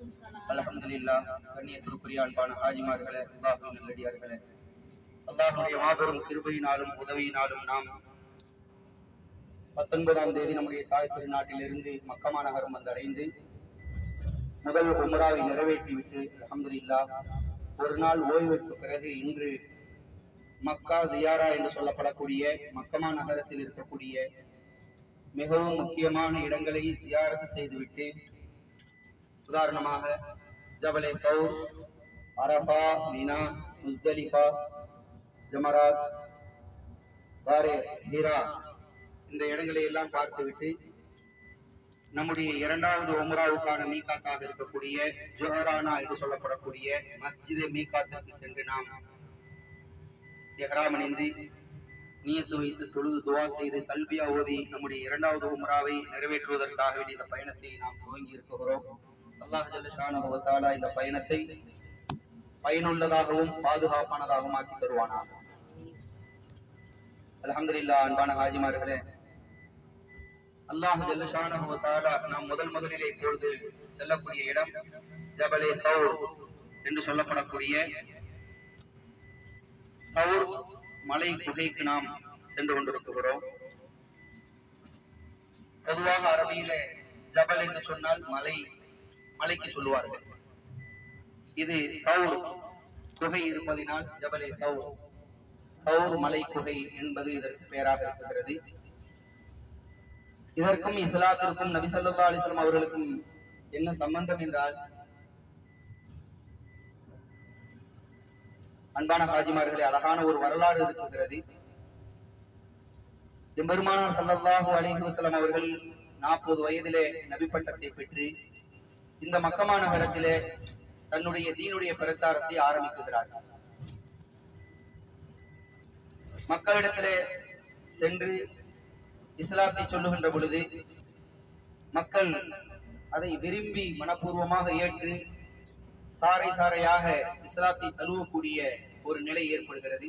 அல்ஹம்துலில்லாஹ் கண்ணியத்திற்குரிய அன்பான ஹாஜிமார்களே அல்லாஹ்வின் நல்லடியார்களே அல்லாஹ்வுடைய மாபெரும் கிருபையினாலும் உதவியினாலும் நாம் பத்தொன்பதாம் தேதி நம்முடைய தாய் திருநாட்டிலிருந்து மக்கமா நகரம் வந்தடைந்து முதல் உம்ராவை நிறைவேற்றிவிட்டு அல்ஹம்துலில்லாஹ் ஒரு நாள் ஓய்வுக்கு பிறகு இன்று மக்கா ஜியாரா என்று சொல்லப்படக்கூடிய மக்கமா நகரத்தில் இருக்கக்கூடிய மிகவும் முக்கியமான இடங்களை ஜியாரத்து செய்துவிட்டு உதாரணமாக ஜபலே கவுர் அரஃபா மினா முஸ்தலிஃபா ஜமராத் வாரே ஹீரா இந்த இடங்களை எல்லாம் பார்த்துவிட்டு நம்முடைய இரண்டாவது உம்ராவுக்கான மீகாத்தாக இருக்கக்கூடிய ஜொஹரானா என்று சொல்லப்படக்கூடிய மஸ்ஜித் மீகாத்திற்கு சென்று நாம் எஹ்ராம் அணிந்து நியத்து வைத்து தொழுது துவா செய்து கல்வியா ஓதி நம்முடைய இரண்டாவது உம்ராவை நிறைவேற்றுவதற்காக வேண்டிய இந்த பயணத்தை நாம் துவங்கி இருக்கிறோம் அல்லாஹ் ஜல்லஷானஹு வ தஆலா இந்த பயணத்தை பயனுள்ளதாகவும் பாதுகாப்பானதாகவும் ஆக்கி தருவானாக அல்ஹம்துலில்லாஹ் அன்பான ஹாஜிமார்களே அல்லாஹ் ஜல்லஷானஹு வ தஆலா நாம் முதல் முதலிலே இப்பொழுது செல்லக்கூடிய இடம் ஜபலே தௌர் என்று சொல்லப்படக்கூடிய தௌர் மலை குகைக்கு நாம் சென்று கொண்டிருக்கிறோம் பொதுவாக அரபியில ஜபல் என்று சொன்னால் மலை மலைக்கு சொல்லுவார்கள் இது தௌர் குகை இருப்பதினால் ஜபலே தௌர் தௌர் மலை குகை என்பது இதற்கு பெயராக இருக்கிறது இதற்கும் இஸ்லாத்திற்கும் நபி ஸல்லல்லாஹு அலைஹி வஸல்லம் அவர்களுக்கும் என்ன சம்பந்தம் என்றால் அன்பான ஹாஜிமார்களே அழகான ஒரு வரலாறு இருக்கிறது எம்பெருமானார் ஸல்லல்லாஹு அலைஹி வஸல்லம் அவர்கள் நாற்பது வயதிலே நபி பட்டத்தை பெற்று இந்த மக்கமா நகரத்திலே தன்னுடைய தீனுடைய பிரச்சாரத்தை ஆரம்பிக்குகிறார்கள் மக்களிடத்திலே சென்று இஸ்லாத்தை சொல்லுகின்ற பொழுது மக்கள் அதை விரும்பி மனப்பூர்வமாக ஏற்று சாறை சாறையாக இஸ்லாத்தை தழுவக்கூடிய ஒரு நிலை ஏற்படுகிறது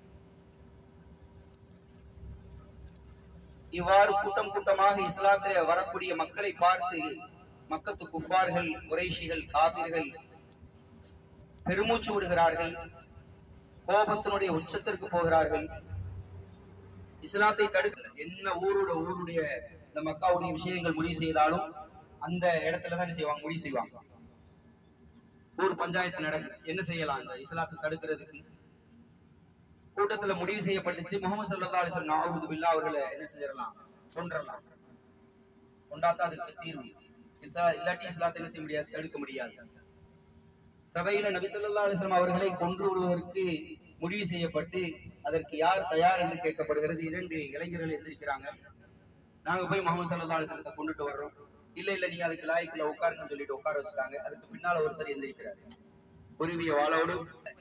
இவ்வாறு கூட்டம் கூட்டமாக இஸ்லாத்திலே வரக்கூடிய மக்களை பார்த்து மக்கத்து குஃபார்கள் குறைஷிகள் காபிர்கள் பெருமூச்சு விடுகிறார்கள் கோபத்தினுடைய உச்சத்திற்கு போகிறார்கள் இஸ்லாத்தை தடுக்க என்ன ஊரோட ஊருடைய இந்த மக்காவுடைய விஷயங்கள் முடிவு செய்தாலும் அந்த இடத்துல தான் என்ன செய்வாங்க முடிவு செய்வாங்க ஊர் பஞ்சாயத்து நடக்குது என்ன செய்யலாம் இந்த இஸ்லாத்தை தடுக்கிறதுக்கு கூட்டத்துல முடிவு செய்யப்பட்டுச்சு முகமது சல்லா அலிஸ்லாம் நாவூது பில்லா அவர்களை என்ன செஞ்சிடலாம் கொன்றலாம் கொண்டாத்தா அதுக்கு தீர்வு இஸ்லா இல்லாட்டி இஸ்லாத்தை என்ன செய்ய முடியாது தடுக்க முடியாது சபையில நபி ஸல்லல்லாஹு அலைஹி வஸல்லம் அவர்களை கொன்று விடுவதற்கு முடிவு செய்யப்பட்டு அதற்கு யார் தயார் என்று கேட்கப்படுகிறது இரண்டு இளைஞர்கள் எந்திரிக்கிறாங்க நாங்க போய் முகமது சல்லா அலிஸ்லத்தை கொண்டுட்டு வர்றோம் இல்ல இல்ல நீங்க அதுக்கு லாய்க்குல உட்காருங்கன்னு சொல்லிட்டு உட்கார வச்சுட்டாங்க அதுக்கு பின்னால ஒருத்தர் எந்திரிக்கிறார் குருவிய வாளோடு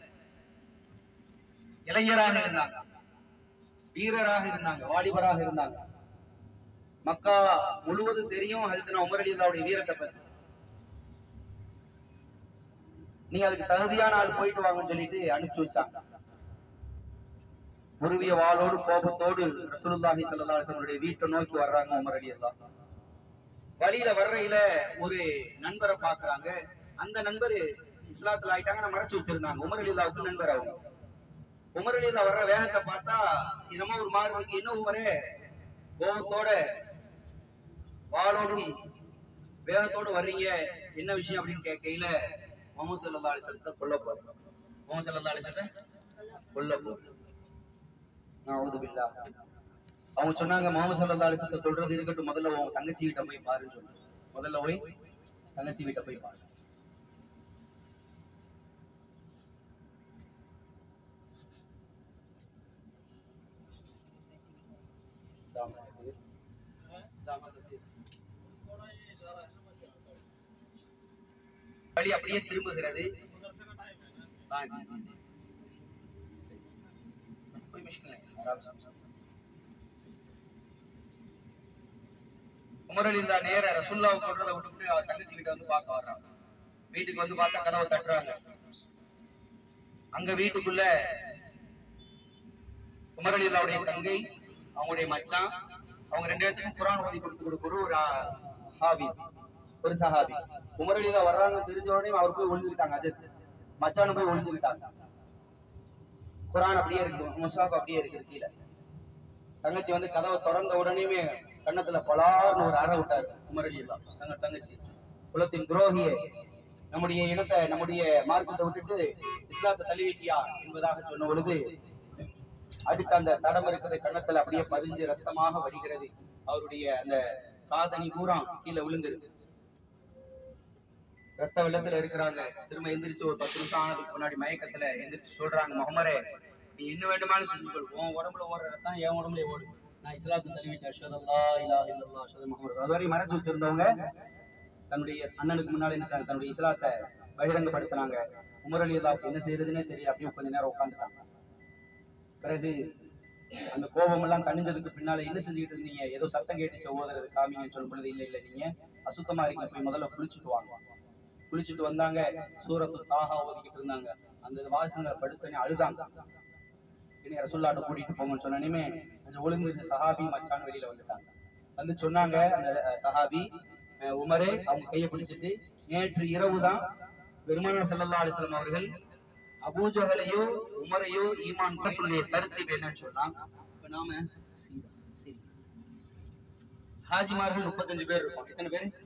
இளைஞராக இருந்தாங்க வீரராக இருந்தாங்க வாலிபராக இருந்தாங்க மக்கா முழுவதும் தெரியும் அதுக்கு நான் உமர் அலிதாவுடைய வீரத்தை பத்தி நீங்க அதுக்கு தகுதியான ஆள் போயிட்டு வாங்கன்னு சொல்லிட்டு அனுப்பிச்சு வச்சாங்க உருவிய வாளோடு கோபத்தோடு ரசூலுல்லாஹி ஸல்லல்லாஹு அலைஹி வஸல்லம் வீட்டை நோக்கி வர்றாங்க உமர் அலியல்லாஹ் வழியில வர்றையில ஒரு நண்பரை பாக்குறாங்க அந்த நண்பர் இஸ்லாத்துல ஆயிட்டாங்க நான் மறைச்சு வச்சிருந்தாங்க உமர் அலிதாவுக்கு நண்பர் அவங்க உமர் அலிதா வர்ற வேகத்தை பார்த்தா என்னமோ ஒரு மாதிரி இருக்கு என்ன உமரே கோபத்தோட வாளோடும் வேகத்தோடு வர்றீங்க என்ன விஷயம் அப்படின்னு கேட்கையில முகமது சல்லா அலிசல்லத்தை கொல்ல போறேன் முகமது சல்லா அலிசல்ல கொல்ல போறேன் நான் பில்லா அவங்க சொன்னாங்க முகமது சல்லா அலிசத்தை கொல்றது இருக்கட்டும் முதல்ல உன் தங்கச்சி வீட்டை போய் பாருன்னு சொன்னாங்க முதல்ல போய் தங்கச்சி வீட்டை போய் பாரு ஜாமா கசீர். ஜாமா கசீர். வழி அப்படியே திரும்புகிறது हाँ जी जी जी सही। कोई मुश्किल नहीं आराम से உமர் அலிந்தா நேர ரசுல்லாவை கொன்றதை விட்டுட்டு அவ தங்கச்சி கிட்ட வந்து பார்க்க வர்றாங்க வீட்டுக்கு வந்து பார்த்தா கதவை தட்டுறாங்க அங்க வீட்டுக்குள்ள உமர் அலிதாவுடைய தங்கை அவங்களுடைய மச்சான் அவங்க ரெண்டு பேர்த்துக்கும் குரான் ஓதி கொடுத்து கொடுக்குற ஒரு ஹாபிஸ் ஒரு சஹாபி உமரடியில வர்றாங்க தெரிஞ்ச உடனே அவர் போய் ஒளிஞ்சுக்கிட்டாங்க அஜத் மச்சான போய் ஒளிஞ்சுக்கிட்டாங்க குரான் அப்படியே இருக்கு முசாஃப் அப்படியே இருக்குது கீழே தங்கச்சி வந்து கதவை திறந்த உடனேயுமே கன்னத்துல பலார்னு ஒரு அறை விட்டாரு உமரடி எல்லாம் தங்க தங்கச்சி குலத்தின் துரோகியே நம்முடைய இனத்தை நம்முடைய மார்க்கத்தை விட்டுட்டு இஸ்லாத்தை தள்ளிவிட்டியா என்பதாக சொன்ன பொழுது அடிச்ச அந்த தடம் இருக்குது கன்னத்துல அப்படியே பதிஞ்சு ரத்தமாக வடிகிறது அவருடைய அந்த காதணி பூரா கீழே விழுந்துருது ரத்த வெள்ளத்துல இருக்கிறாங்க திரும்ப எந்திரிச்சு ஒரு பத்து நிமிஷம் ஆனதுக்கு முன்னாடி மயக்கத்துல எந்திரிச்சு சொல்றாங்க முகமரே நீ என்ன வேண்டுமானு செஞ்சுக்கொள் உன் உடம்புல ஓடுற ரத்தம் என் உடம்புல ஓடு நான் இஸ்லாத்தை தழுவிட்டேன் அஷதல்லா இல்லா இல்லல்லா அஷது முகமது அதுவரை மறைச்சு வச்சிருந்தவங்க தன்னுடைய அண்ணனுக்கு முன்னாடி என்ன செய்றாங்க? தன்னுடைய இஸ்லாத்தை பகிரங்கப்படுத்தினாங்க உமரலியதாவுக்கு என்ன செய்யறதுன்னே தெரியல அப்படியே கொஞ்ச நேரம் உட்காந்துட்டாங்க பிறகு அந்த கோபம் எல்லாம் தணிஞ்சதுக்கு பின்னால என்ன செஞ்சுக்கிட்டு இருந்தீங்க ஏதோ சத்தம் கேட்டுச்சு ஓதுறது காமிங்கன்னு சொல்லும் பொழுது இல்ல இல்ல நீங்க அசுத்தமா இருக்கீங்க போய் முதல்ல குளிச்சுட்டு வாங்க குளிச்சுட்டு வந்தாங்க சூரத்து தாகா ஓதிக்கிட்டு இருந்தாங்க அந்த வாசனை படுத்தனே அழுதாங்க இனி ரசுல்லாட்ட கூட்டிட்டு போங்கன்னு சொன்னனுமே கொஞ்சம் ஒழுங்கு சஹாபி மச்சான் வெளியில வந்துட்டாங்க வந்து சொன்னாங்க அந்த அஹ், சஹாபி அஹ், உமரே அவங்க கையை பிடிச்சிட்டு நேற்று இரவு தான் பெருமானார் ஸல்லல்லாஹு அலைஹி வஸல்லம் அவர்கள் அபூஜகலையோ உமரையோ ஈமான் குலத்துடைய தருத்தீப் என்னன்னு சொன்னாங்க இப்ப நாம சரி, சரி. ஹாஜிமார்கள் முப்பத்தஞ்சு பேர் இருப்போம் எத்தனை பேர்